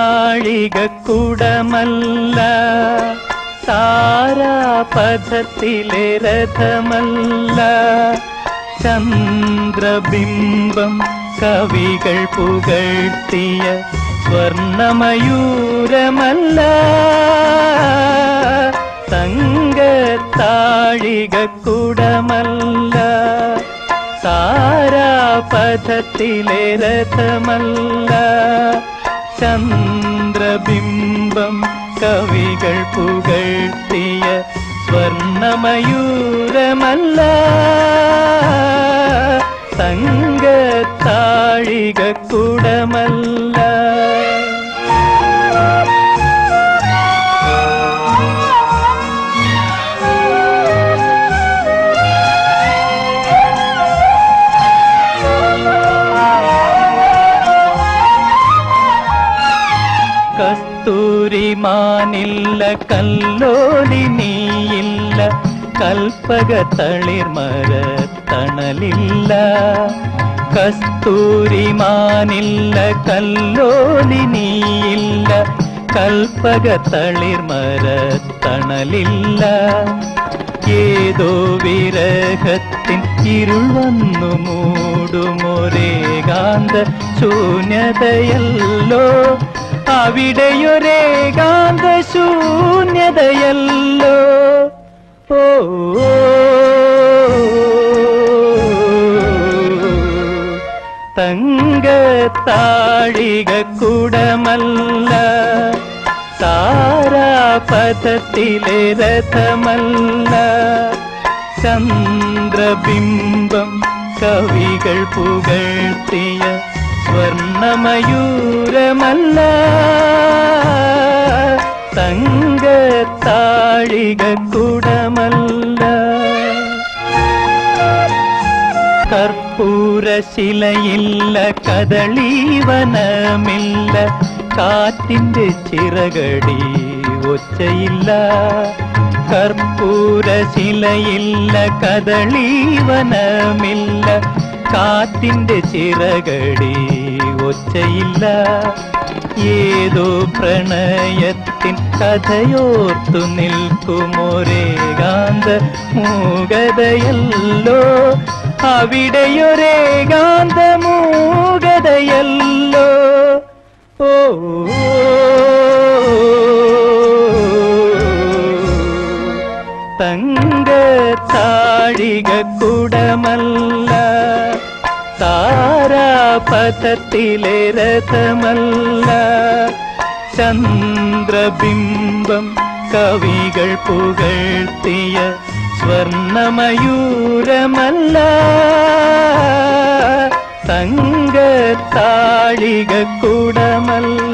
താഴികക്കുടമല്ല താരാപഥത്തിലെ രഥമല്ല ചന്ദ്രബിംബം കവികൾ പുകഴ്ത്തിയ സ്വർണമയൂരമല്ല തങ്കത്താഴികക്കുടമല്ല താരാപഥത്തിലെ രഥമല്ല ചന്ദ്രബിംബം കവികൾ പുകഴ്ത്തിയ സ്വർണമയൂരമല്ല തങ്കത്താഴികക്കുടമല്ല കസ്തൂരിമാനില്ല കല്ലോലിനിയില്ല കൽപ്പക തളിർമര തണലില്ല കസ്തൂരിമാനില്ല കല്ലോലിനിയില്ല കൽപ്പക തളിർമര തണലില്ല ഏതോ വിരഹത്തിൻ ഇരുൾ വന്നു മൂടുമൊരേകാന്ത ശൂന്യതയല്ലോ അവിടെയൊരേകാന്ത ശൂന്യതയല്ലോ ഓ തങ്ക താഴിക കുടമല്ല താരാപഥത്തിലെ രഥമല്ല ചന്ദ്രബിംബം കവികൾ പുകഴ്ത്തിയ സ്വർണമയൂരമല്ല തങ്ക താഴിക കുടമല്ല കർപ്പൂരശിലയില്ല കദളീവനമില്ല കാറ്റിന്റെ ചിറകടി ഒച്ചയില്ല കർപ്പൂരശിലയില്ല കദളീവനമില്ല കാറ്റിന്റെ ചിറകടി ഒച്ചയില്ല ഏതോ പ്രണയത്തിൻ കഥയോർത്തു നിൽക്കുമൊരേകാന്ത മൂകതയല്ലോ അവിടെയൊരേകാന്ത മൂകതയല്ലോ ഓ തങ്ക താഴിക കുടമല്ല താരാപഥത്തിലെ രഥമല്ല ചന്ദ്രബിംബം കവികൾ പുകഴ്ത്തിയ സ്വർണമയൂരമല്ല തങ്ക താഴിക കുടമല്ല